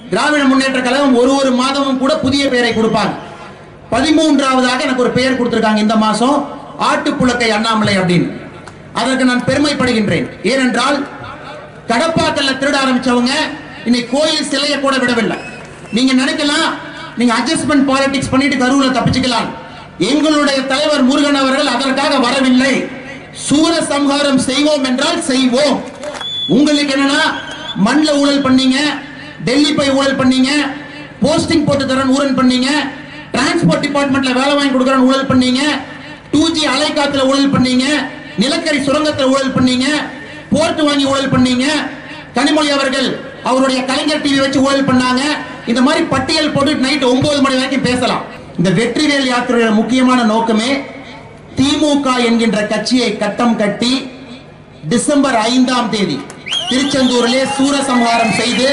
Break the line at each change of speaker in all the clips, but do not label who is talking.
திராவிட முன்னேற்ற கழகம் ஒரு ஒரு மாதமும் கூட புதிய பெயரை கொடுப்பாங்க பதிமூன்றாவதாக எனக்கு ஒரு பெயர் கொடுத்திருக்காங்க இந்த மாசம் ஆட்டுப்புழக்கை அண்ணாமலை அப்படின்னு அதற்கு நான் பெருமைப்படுகின்றேன் ஏனென்றால் கடப்பாக்கல்ல திருட ஆரம்பிச்சவங்க இன்னைக்கு கோயில் சிலையை கூட விடவில்லை நீங்க நினைக்கலாம் நீங்க அட்ஜஸ்ட்மெண்ட் பாலிடிக்ஸ் பண்ணிட்டு கரூர்ல தப்பிச்சுக்கலாம் எங்களுடைய தலைவர் முருகன் அவர்கள் அதற்காக வரவில்லை சூர சம்ஹாரம் செய்வோம் என்றால் செய்வோம் உங்களுக்கு என்னன்னா மண்ல ஊழல் பண்ணீங்க டெல்லி போய் ஊழல் பண்ணீங்க போஸ்டிங் போட்டு தரேன் ஊழல் பண்ணீங்க டிரான்ஸ்போர்ட் டிபார்ட்மெண்ட்ல வேலை வாங்கி கொடுக்கறேன்னு ஊழல் பண்ணீங்க டூ ஜி அலைக்காத்துல ஊழல் பண்ணீங்க நிலக்கரி சுரங்கத்துல ஊழல் பண்ணீங்க போர்ட் வாங்கி ஊழல் பண்ணீங்க கனிமொழி அவர்கள் அவருடைய கலைஞர் டிவி வச்சு ஊழல் பண்ணாங்க இந்த மாதிரி பட்டியல் போட்டு நைட் ஒன்பது மணி வரைக்கும் பேசலாம் இந்த வெற்றிவேல் யாத்திரையோட முக்கியமான நோக்கமே திமுக என்கின்ற கட்சியை கட்டம் கட்டி டிசம்பர் ஐந்தாம் தேதி திருச்செந்தூரிலே சூரசம்ஹாரம் செய்து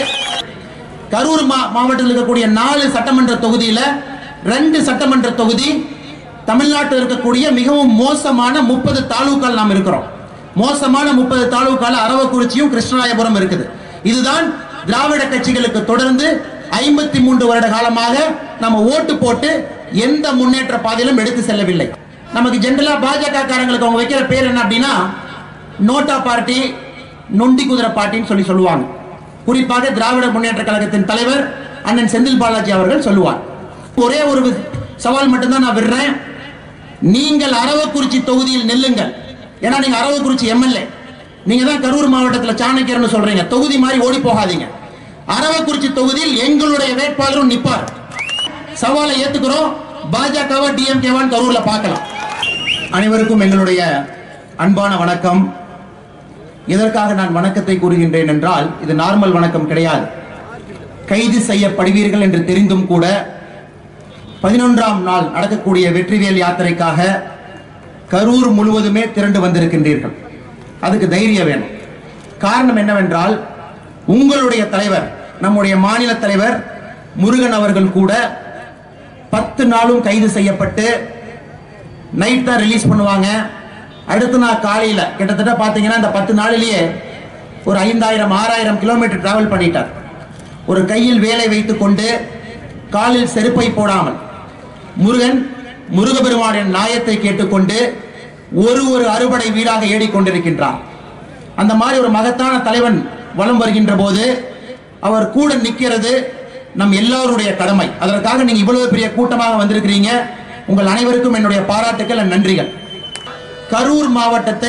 கரூர் மா- மாவட்டத்தில் இருக்கக்கூடிய நாலு சட்டமன்ற தொகுதியில ரெண்டு சட்டமன்ற தொகுதி தமிழ்நாட்டில் இருக்கக்கூடிய மிகவும் மோசமான முப்பது தாலுக்கால் நாம் இருக்கிறோம் மோசமான முப்பது தாலுக்கால அரவக்குறிச்சியும் கிருஷ்ணராயபுரம் இருக்குது இதுதான் திராவிட கட்சிகளுக்கு தொடர்ந்து ஐம்பத்தி மூன்று வருட காலமாக நம்ம ஓட்டு போட்டு எந்த முன்னேற்ற பாதையிலும் எடுத்து செல்லவில்லை நமக்கு ஜென்ரலா பாஜக காரங்களுக்கு அவங்க வைக்கிற பேர் என்ன அப்படின்னா நோட்டா பார்ட்டி நொண்டி குதிரை பார்ட்டின்னு சொல்லி சொல்லுவாங்க குறிப்பாக திராவிட முன்னேற்ற கழகத்தின் தலைவர் அண்ணன் செந்தில் பாலாஜி அவர்கள் சொல்லுவார் ஒரே ஒரு வி- சவால் மட்டும்தான் நான் விடுறேன் நீங்கள் அரவக்குறிச்சி தொகுதியில் நெல்லுங்கள் ஏன்னா நீங்க அரவக்குறிச்சி எம்எல்ஏ நீங்க தான் கரூர் மாவட்டத்தில் சாணக்கியர்னு சொல்றீங்க தொகுதி மாதிரி ஓடி போகாதீங்க அரவக்குறிச்சி தொகுதியில் எங்களுடைய வேட்பாளரும் நிப்பார் சவாலை ஏத்துக்கிறோம் பாஜகவா டிஎம்கேவான் கரூர்ல பார்க்கலாம் அனைவருக்கும் எங்களுடைய அன்பான வணக்கம் எதற்காக நான் வணக்கத்தை கூறுகின்றேன் என்றால் இது நார்மல் வணக்கம் கிடையாது கைது செய்யப்படுவீர்கள் என்று தெரிந்தும் கூட பதினொன்றாம் நாள் நடக்கக்கூடிய வெற்றிவேல் யாத்திரைக்காக கரூர் முழுவதுமே திரண்டு வந்திருக்கின்றீர்கள் அதுக்கு தைரியம் வேணும் காரணம் என்னவென்றால் உங்களுடைய தலைவர் நம்முடைய மாநில தலைவர் முருகன் அவர்கள் கூட பத்து நாளும் கைது செய்யப்பட்டு நைட் தான் ரிலீஸ் பண்ணுவாங்க அடுத்த நாள் காலையில கிட்டத்தட்ட பாத்தீங்கன்னா இந்த பத்து நாளிலேயே ஒரு ஐந்தாயிரம் ஆறாயிரம் கிலோமீட்டர் டிராவல் பண்ணிட்டார் ஒரு கையில் வேலை வைத்துக் கொண்டு காலில் செருப்பை போடாமல் முருகன் முருகபெருமானின் நாயத்தை கேட்டுக்கொண்டு ஒரு ஒரு அறுபடை வீடாக ஏடிக்கொண்டிருக்கின்றார் அந்த மாதிரி ஒரு மகத்தான தலைவன் வலம் வருகின்ற போது அவர் கூட நிற்கிறது நம் எல்லாருடைய கடமை அதற்காக நீங்க இவ்வளவு பெரிய கூட்டமாக வந்திருக்கிறீங்க உங்கள் அனைவருக்கும் என்னுடைய பாராட்டுக்கள் and நன்றிகள் கரூர் மாவட்டத்தை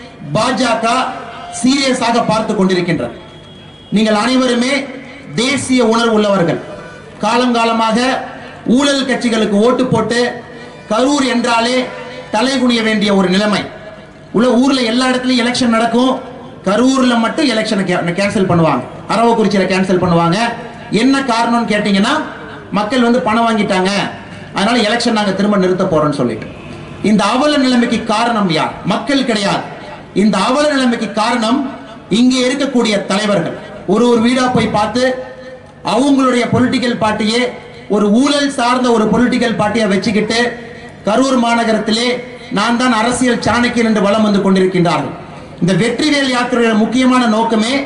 பாஜக சீரியஸாக பார்த்து கொண்டிருக்கின்றது நீங்கள் அனைவருமே தேசிய உணர்வு உள்ளவர்கள் காலங்காலமாக ஊழல் கட்சிகளுக்கு ஓட்டு போட்டு கரூர் என்றாலே தலைகுனிய வேண்டிய ஒரு நிலைமை உள்ள ஊர்ல எல்லா இடத்துலயும் எலெக்ஷன் நடக்கும் கரூர்ல மட்டும் எலெக்ஷனை கேன்சல் பண்ணுவாங்க அரவக்குறிச்சியில கேன்சல் பண்ணுவாங்க என்ன காரணம்னு கேட்டீங்கன்னா மக்கள் வந்து பணம் வாங்கிட்டாங்க அதனால எலெக்ஷன் நாங்க திரும்ப நிறுத்த போறோம்னு சொல்லிட்டு இந்த அவல நிலைமைக்கு காரணம் யார் மக்கள் கிடையாது இந்த அவல நிலைமைக்கு காரணம் இங்கே இருக்கக்கூடிய தலைவர்கள் ஒரு ஒரு வீடா போய் பார்த்து அவங்களுடைய பொலிட்டிக்கல் பார்ட்டியே ஒரு ஊழல் சார்ந்த ஒரு பொலிட்டிக்கல் பார்ட்டியை வச்சுக்கிட்டு கரூர் மாநகரத்திலே நான் தான் அரசியல் சாணக்கியன் என்று வலம் வந்து கொண்டிருக்கின்றார்கள் இந்த வெற்றிவேல் யாத்திரையோட முக்கியமான நோக்கமே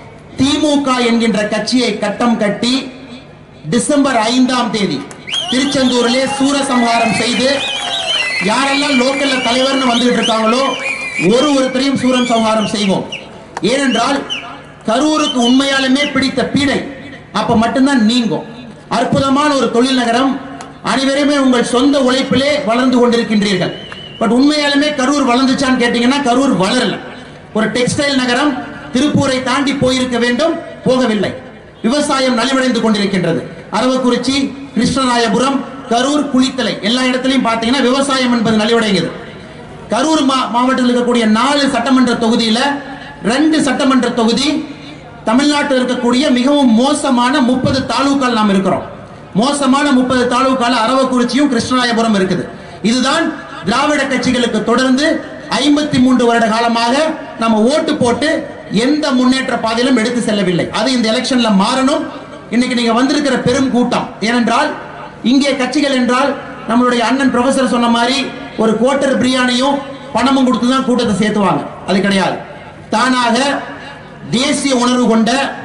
திமுக என்கின்ற கட்சியை கட்டம் கட்டி டிசம்பர் ஐந்தாம் தேதி திருச்செந்தூரிலே சூரசம்ஹாரம் செய்து யாரெல்லாம் லோக்கல்ல தலைவர்னு வந்துகிட்டு இருக்காங்களோ ஒரு ஒருத்தரையும் சூரம் சம்ஹாரம் செய்வோம் ஏனென்றால் கரூருக்கு உண்மையாலுமே பிடித்த பீடை அப்ப மட்டும்தான் நீங்கும் அற்புதமான ஒரு தொழில் நகரம் அனைவருமே உங்கள் சொந்த உழைப்பிலே வளர்ந்து கொண்டிருக்கின்றீர்கள் பட் உண்மையாலுமே கரூர் வளர்ந்துச்சான்னு கேட்டீங்கன்னா கரூர் வளரல ஒரு டெக்ஸ்டைல் நகரம் திருப்பூரை தாண்டி போயிருக்க வேண்டும் போகவில்லை விவசாயம் நலிவடைந்து கொண்டிருக்கின்றது அரவக்குறிச்சி கிருஷ்ணராயபுரம் கரூர் குளித்தலை எல்லா இடத்துலையும் பார்த்தீங்கன்னா விவசாயம் என்பது நலிவடைகிறது கரூர் மா மாவட்டத்தில் இருக்கக்கூடிய நாலு சட்டமன்ற தொகுதியில ரெண்டு சட்டமன்ற தொகுதி தமிழ்நாட்டில் இருக்கக்கூடிய மிகவும் மோசமான முப்பது தாலுக்கால் நாம் இருக்கிறோம் மோசமான முப்பது தாலுக்கால அரவக்குறிச்சியும் கிருஷ்ணராயபுரம் இருக்குது இதுதான் திராவிட கட்சிகளுக்கு தொடர்ந்து ஐம்பத்தி மூன்று வருட காலமாக நம்ம ஓட்டு போட்டு எந்த முன்னேற்ற பாதையிலும் எடுத்து செல்லவில்லை அது இந்த எலெக்ஷன்ல மாறணும் இன்னைக்கு நீங்க வந்திருக்கிற பெரும் கூட்டம் ஏனென்றால் இங்கே கட்சிகள் என்றால் நம்மளுடைய அண்ணன் ப்ரொஃபசர் சொன்ன மாதிரி ஒரு குவார்டர் பிரியாணியும் பணமும் கொடுத்து தான் கூட்டத்தை சேர்த்துவாங்க அது கிடையாது தானாக தேசிய உணர்வு கொண்ட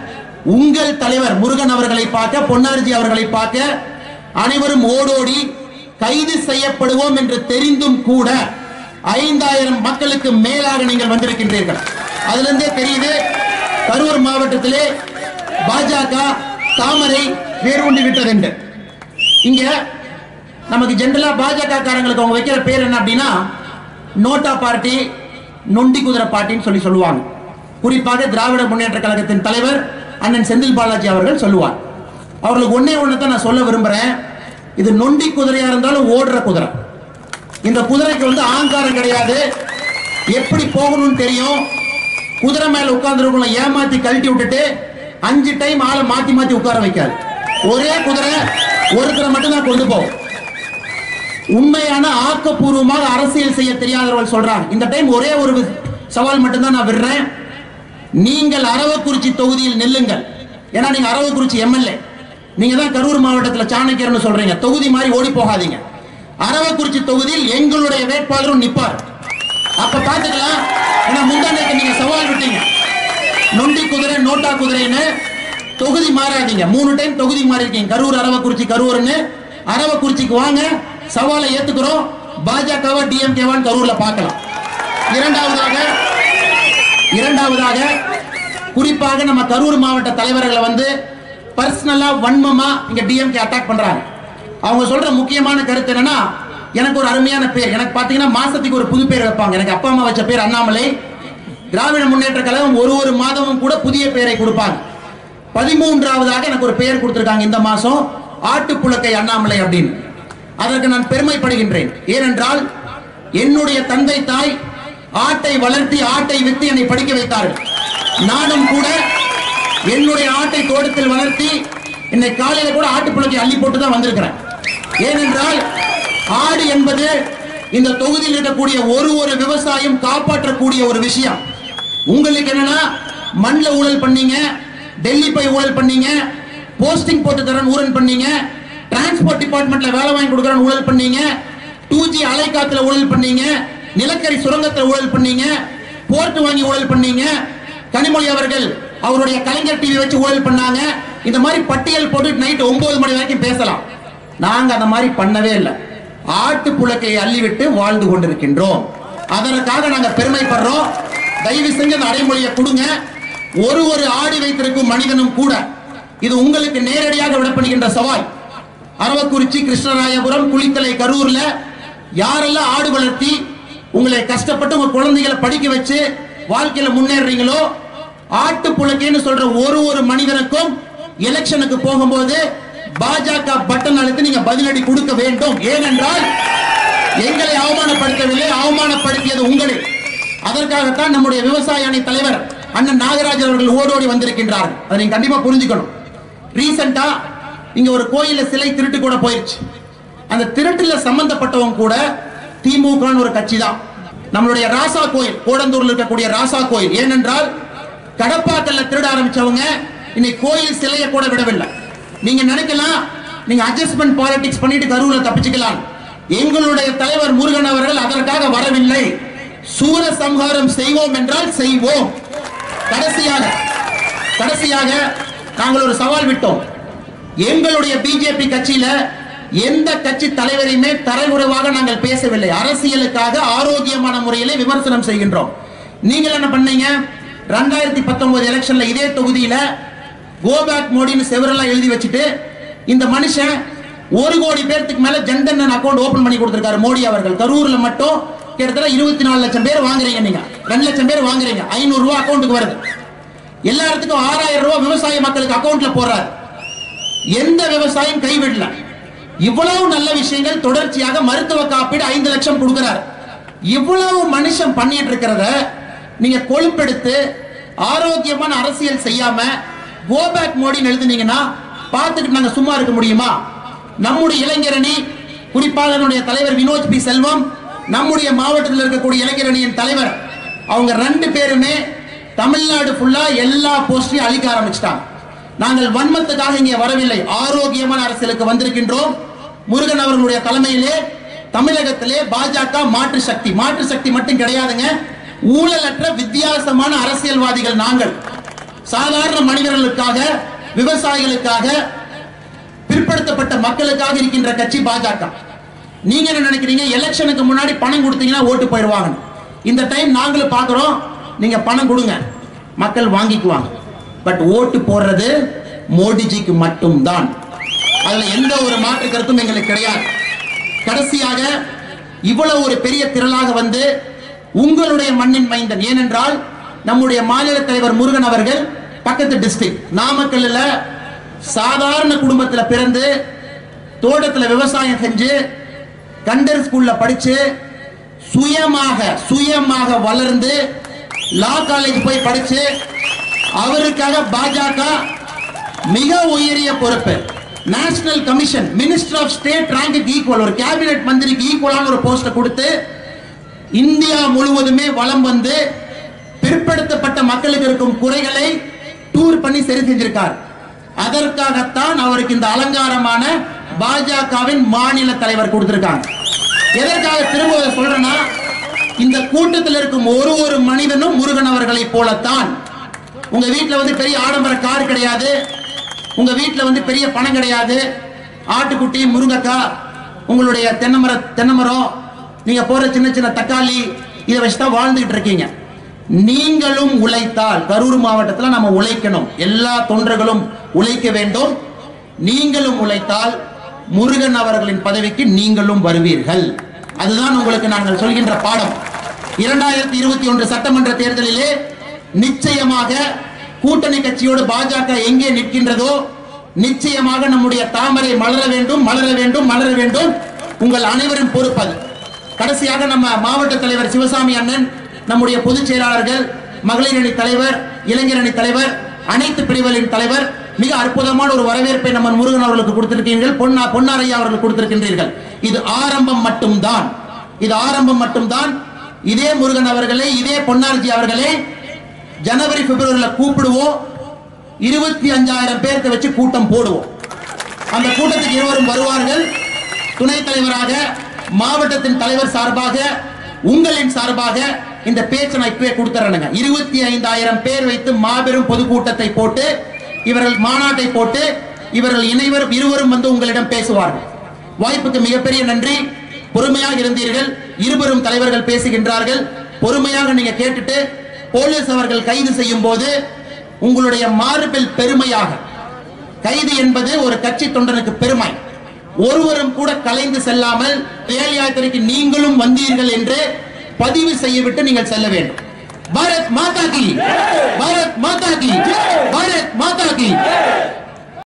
உங்கள் தலைவர் முருகன் அவர்களை பார்க்க பொன்னார்ஜி அவர்களை பார்க்க அனைவரும் ஓடோடி கைது செய்யப்படுவோம் என்று தெரிந்தும் கூட ஐந்தாயிரம் மக்களுக்கு மேலாக நீங்கள் வந்திருக்கின்றீர்கள் அதுல இருந்தே தெரியுது கரூர் மாவட்டத்திலே பாஜக தாமரை வேரூண்டி விட்டது என்று இங்க நமக்கு ஜென்ரலா பாஜக காரங்களுக்கு அவங்க வைக்கிற பேர் என்ன அப்படின்னா நோட்டா பார்ட்டி நொண்டி குதிரை பார்ட்டின்னு சொல்லி சொல்லுவாங்க குறிப்பாக திராவிட முன்னேற்ற கழகத்தின் தலைவர் அண்ணன் செந்தில் பாலாஜி அவர்கள் சொல்லுவார் அவர்களுக்கு ஒன்னே ஒன்று தான் நான் சொல்ல விரும்புறேன் இது நொண்டி குதிரையா இருந்தாலும் ஓடுற குதிரை இந்த குதிரைக்கு வந்து ஆங்காரம் கிடையாது எப்படி போகணும்னு தெரியும் குதிரை மேல உட்கார்ந்துருக்கணும் ஏமாத்தி கழட்டி விட்டுட்டு அஞ்சு டைம் ஆளை மாத்தி மாத்தி உட்கார வைக்காது ஒரே குதிரை ஒருத்தரை மட்டும் தான் கொண்டு போகும் உண்மையான ஆக்கப்பூர்வமாக அரசியல் செய்ய தெரியாதவர்கள் சொல்றாங்க இந்த டைம் ஒரே ஒரு வி- சவால் மட்டும்தான் நான் விடுறேன் நீங்கள் அரவக்குறிச்சி தொகுதியில் நில்லுங்கள் ஏன்னா நீங்க அரவக்குறிச்சி எம்எல்ஏ நீங்க தான் கரூர் மாவட்டத்தில் சாணக்கியர்னு சொல்றீங்க தொகுதி மாதிரி ஓடி போகாதீங்க அரவக்குறிச்சி தொகுதியில் எங்களுடைய வேட்பாளரும் நிப்பார் அப்ப பாத்துக்கலாம் ஏன்னா முந்தாண்டைக்கு நீங்க சவால் விட்டீங்க நொண்டி குதிரை நோட்டா குதிரைன்னு தொகுதி மாறாதீங்க மூணு டைம் தொகுதி மாறி இருக்கீங்க கரூர் அரவக்குறிச்சி கரூர்னு அரவக்குறிச்சிக்கு வாங்க சவாலை ஏத்துக்கிறோம் பாஜகவா டிஎம்கேவான் கரூர்ல பார்க்கலாம் இரண்டாவதாக இரண்டாவதாக குறிப்பாக நம்ம கரூர் மாவட்ட தலைவர்களை வந்து பர்சனலா வன்மமா இங்க டிஎம்கே அட்டாக் பண்றாங்க அவங்க சொல்ற முக்கியமான கருத்து என்னன்னா எனக்கு ஒரு அருமையான பேர் எனக்கு பாத்தீங்கன்னா மாசத்துக்கு ஒரு புது பேர் வைப்பாங்க எனக்கு அப்பா அம்மா வச்ச பேர் அண்ணாமலை திராவிட முன்னேற்ற கழகம் ஒரு ஒரு மாதமும் கூட புதிய பெயரை கொடுப்பாங்க பதிமூன்றாவதாக எனக்கு ஒரு பெயர் கொடுத்திருக்காங்க இந்த மாசம் ஆட்டுப்புழக்கை அண்ணாமலை அப்படின்னு அதற்கு நான் பெருமைப்படுகின்றேன் ஏனென்றால் என்னுடைய தந்தை தாய் ஆட்டை வளர்த்தி ஆட்டை வித்து என்னை படிக்க வைத்தார்கள் நானும் கூட என்னுடைய ஆட்டை தோட்டத்தில் வளர்த்தி என்னை காலையில கூட ஆட்டுப்புழக்கை அள்ளி போட்டு தான் வந்திருக்கிறேன் ஏனென்றால் ஆடு என்பது இந்த தொகுதியில் இருக்கக்கூடிய ஒரு ஒரு விவசாயம் காப்பாற்றக்கூடிய ஒரு விஷயம் உங்களுக்கு என்னன்னா மண்ணில் ஊழல் பண்ணீங்க டெல்லி போய் ஊழல் பண்ணீங்க போஸ்டிங் போட்டு தரேன் ஊழல் பண்ணீங்க டிரான்ஸ்போர்ட் டிபார்ட்மெண்ட்ல வேலை வாங்கி கொடுக்குறேன் ஊழல் பண்ணீங்க டூ ஜி அலைக்காத்துல ஊழல் பண்ணீங்க நிலக்கரி சுரங்கத்தில் ஊழல் பண்ணீங்க போர்ட் வாங்கி ஊழல் பண்ணீங்க கனிமொழி அவர்கள் அவருடைய கலைஞர் டிவி வச்சு ஊழல் பண்ணாங்க இந்த மாதிரி பட்டியல் போட்டு நைட் ஒன்பது மணி வரைக்கும் பேசலாம் நாங்க அந்த மாதிரி பண்ணவே இல்லை ஆட்டு புழக்கையை அள்ளிவிட்டு வாழ்ந்து கொண்டிருக்கின்றோம் அதற்காக நாங்க பெருமைப்படுறோம் தயவு செஞ்சு அந்த அடைமொழியை கொடுங்க ஒரு ஒரு ஆடு வைத்திருக்கும் மனிதனும் கூட இது உங்களுக்கு நேரடியாக விடப்படுகின்ற சவால் அரவக்குறிச்சி கிருஷ்ணராயபுரம் குளித்தலை கரூர்ல யாரெல்லாம் ஆடு வளர்த்தி உங்களை கஷ்டப்பட்டு உங்க குழந்தைகளை படிக்க வச்சு வாழ்க்கையில முன்னேறீங்களோ ஆட்டு புழக்கைன்னு சொல்ற ஒரு ஒரு மனிதனுக்கும் எலெக்ஷனுக்கு போகும்போது பாஜக பட்டன் அழுத்தி நீங்க பதிலடி கொடுக்க வேண்டும் ஏனென்றால் எங்களை அவமானப்படுத்தவில்லை அவமானப்படுத்தியது உங்களை அதற்காகத்தான் நம்முடைய விவசாய அணி தலைவர் அண்ணன் நாகராஜ் அவர்கள் ஓடோடி வந்திருக்கின்றார்கள் அதை நீங்க கண்டிப்பா புரிஞ்சுக்கணும் ரீசெண்டா இங்க ஒரு கோயில்ல சிலை திருட்டு கூட போயிருச்சு அந்த திருட்டுல சம்பந்தப்பட்டவங்க கூட திமுக ஒரு கட்சி தான் நம்மளுடைய ராசா கோயில் கோடந்தூர்ல இருக்கக்கூடிய ராசா கோயில் ஏனென்றால் கடப்பாக்கல்ல திருட ஆரம்பிச்சவங்க இன்னைக்கு கோயில் சிலையை கூட விடவில்லை நீங்க நினைக்கலாம் நீங்க அட்ஜஸ்ட்மெண்ட் பாலிடிக்ஸ் பண்ணிட்டு கரூர்ல தப்பிச்சுக்கலாம் எங்களுடைய தலைவர் முருகன் அவர்கள் அதற்காக வரவில்லை சூர சம்ஹாரம் செய்வோம் என்றால் செய்வோம் கடைசியாக கடைசியாக நாங்கள் ஒரு சவால் விட்டோம் எங்களுடைய பிஜேபி கட்சியில எந்த கட்சி தலைவரையுமே தரைகுறைவாக நாங்கள் பேசவில்லை அரசியலுக்காக ஆரோக்கியமான முறையிலே விமர்சனம் செய்கின்றோம் நீங்கள் என்ன பண்ணீங்க ரெண்டாயிரத்தி பத்தொன்பது எலெக்ஷன்ல இதே தொகுதியில கோபேக் மோடின்னு செவரெல்லாம் எழுதி வச்சுட்டு இந்த மனுஷன் ஒரு கோடி பேர்த்துக்கு மேல ஜன்தன் அக்கௌண்ட் ஓபன் பண்ணி கொடுத்திருக்காரு மோடி அவர்கள் கரூர்ல மட்டும் கிட்டத்தட்ட இருபத்தி நாலு லட்சம் பேர் வாங்குறீங்க நீங்க ரெண்டு லட்சம் பேர் வாங்குறீங்க ஐநூறு ரூபாய் அக்கௌண்ட்டுக்கு வருது எல்லா இடத்துக்கும் ஆறாயிரம் ரூபாய் விவசாய மக்களுக்கு அக்கௌண்ட்ல போறாரு எந்த விவசாயம் கைவிடல இவ்வளவு நல்ல விஷயங்கள் தொடர்ச்சியாக மருத்துவ காப்பீடு ஐந்து லட்சம் கொடுக்கிறார் இவ்வளவு மனுஷன் பண்ணிட்டு இருக்கிறத நீங்க கொழுப்பெடுத்து ஆரோக்கியமான அரசியல் செய்யாம கோபேக் மோடின்னு எழுதுனீங்கன்னா பார்த்துக்கிட்டு நாங்க சும்மா இருக்க முடியுமா நம்முடைய இளைஞரணி குறிப்பாக நம்முடைய தலைவர் வினோத் பி செல்வம் நம்முடைய மாவட்டத்தில் இருக்கக்கூடிய இளைஞரணியின் தலைவர் அவங்க ரெண்டு பேருமே தமிழ்நாடு ஃபுல்லா எல்லா போஸ்டையும் அழிக்க ஆரம்பிச்சிட்டாங்க நாங்கள் வன்மத்துக்காக இங்கே வரவில்லை ஆரோக்கியமான அரசியலுக்கு வந்திருக்கின்றோம் முருகன் அவர்களுடைய தலைமையிலே தமிழகத்திலே பாஜக மாற்று சக்தி மாற்று சக்தி மட்டும் கிடையாதுங்க ஊழலற்ற வித்தியாசமான அரசியல்வாதிகள் நாங்கள் சாதாரண மனிதர்களுக்காக விவசாயிகளுக்காக பிற்படுத்தப்பட்ட மக்களுக்காக இருக்கின்ற கட்சி பாஜக நீங்க என்ன நினைக்கிறீங்க எலெக்ஷனுக்கு முன்னாடி பணம் கொடுத்தீங்கன்னா ஓட்டு போயிடுவாங்க இந்த டைம் நாங்களும் பார்க்குறோம் நீங்க பணம் கொடுங்க மக்கள் வாங்கிக்குவாங்க பட் ஓட்டு போடுறது மோடிஜிக்கு மட்டும்தான் அதுல எந்த ஒரு மாற்று கருத்தும் எங்களுக்கு கிடையாது கடைசியாக இவ்வளவு ஒரு பெரிய திரளாக வந்து உங்களுடைய மண்ணின் மைந்தன் ஏனென்றால் நம்முடைய மாநில தலைவர் முருகன் அவர்கள் பக்கத்து டிஸ்ட்ரிக்ட் நாமக்கல்ல சாதாரண குடும்பத்துல பிறந்து தோட்டத்துல விவசாயம் செஞ்சு கண்டர் ஸ்கூல்ல படிச்சு சுயமாக சுயமாக வளர்ந்து லா காலேஜ் போய் படிச்சு அவருக்காக பாஜக மிக உயரிய பொறுப்பு national commission minister of state rank equal ஒரு கேபினெட் மந்திரிக்கு ஈக்குவலான ஒரு போஸ்ட கொடுத்து இந்தியா முழுவதுமே வலம் வந்து பிற்படுத்தப்பட்ட மக்களுக்கு இருக்கும் குறைகளை டூர் பண்ணி சரி செஞ்சிருக்கார் அதற்காகத்தான் அவருக்கு இந்த அலங்காரமான பாஜகவின் மாநில தலைவர் கொடுத்திருக்காங்க எதற்காக திரும்ப சொல்றேன்னா இந்த கூட்டத்தில் இருக்கும் ஒரு ஒரு மனிதனும் முருகன் அவர்களை போலத்தான் உங்க வீட்ல வந்து பெரிய ஆடம்பர கார் கிடையாது உங்க வீட்ல வந்து பெரிய பணம் கிடையாது ஆட்டுக்குட்டி முருங்கக்காய் உங்களுடைய தென்னைமர தென்னைமரம் நீங்க போற சின்ன சின்ன தக்காளி இதை வச்சு தான் வாழ்ந்துகிட்டு இருக்கீங்க நீங்களும் உழைத்தால் கரூர் மாவட்டத்தில் நம்ம உழைக்கணும் எல்லா தொண்டர்களும் உழைக்க வேண்டும் நீங்களும் உழைத்தால் முருகன் அவர்களின் பதவிக்கு நீங்களும் வருவீர்கள் அதுதான் உங்களுக்கு நாங்கள் சொல்கின்ற பாடம் இரண்டாயிரத்தி இருபத்தி ஒன்று சட்டமன்ற தேர்தலிலே நிச்சயமாக கூட்டணி கட்சியோடு பாஜக எங்கே நிற்கின்றதோ நிச்சயமாக நம்முடைய தாமரை மலர வேண்டும் மலர வேண்டும் மலர வேண்டும் உங்கள் அனைவரும் பொறுப்பது கடைசியாக நம்ம மாவட்ட தலைவர் சிவசாமி அண்ணன் நம்முடைய பொதுச் செயலாளர்கள் மகளிர் அணி தலைவர் இளைஞர் அணி தலைவர் அனைத்து பிரிவுகளின் தலைவர் மிக அற்புதமான ஒரு வரவேற்பை நம்ம முருகன் அவர்களுக்கு கொடுத்திருக்கீர்கள் பொன்னா பொன்னாரையா அவர்கள் கொடுத்திருக்கின்றீர்கள் இது ஆரம்பம் மட்டும்தான் இது ஆரம்பம் மட்டும்தான் இதே முருகன் அவர்களே இதே பொன்னார்ஜி அவர்களே ஜனவரி பிப்ரவரியில கூப்பிடுவோம் இருபத்தி அஞ்சாயிரம் பேர்த்த வச்சு கூட்டம் போடுவோம் அந்த கூட்டத்துக்கு இருவரும் வருவார்கள் துணைத் தலைவராக மாவட்டத்தின் தலைவர் சார்பாக உங்களின் சார்பாக இந்த பேச்சை நான் இப்பவே கொடுத்துறேனுங்க இருபத்தி ஐந்தாயிரம் பேர் வைத்து மாபெரும் பொதுக்கூட்டத்தை போட்டு இவர்கள் மாநாட்டை போட்டு இவர்கள் இணைவர் இருவரும் வந்து உங்களிடம் பேசுவார்கள் வாய்ப்புக்கு மிகப்பெரிய நன்றி பொறுமையாக இருந்தீர்கள் இருவரும் தலைவர்கள் பேசுகின்றார்கள் பொறுமையாக நீங்க கேட்டுட்டு போலீஸ் அவர்கள் கைது செய்யும் போது உங்களுடைய மார்பில் பெருமையாக கைது என்பது ஒரு கட்சி தொண்டனுக்கு பெருமை ஒருவரும் கூட கலைந்து செல்லாமல் வேல் யாத்திரைக்கு நீங்களும் வந்தீர்கள் என்று பதிவு செய்யவிட்டு நீங்கள் செல்ல வேண்டும் பாரத் மாதா கி பாரத் மாதா கி பாரத் மாதா கி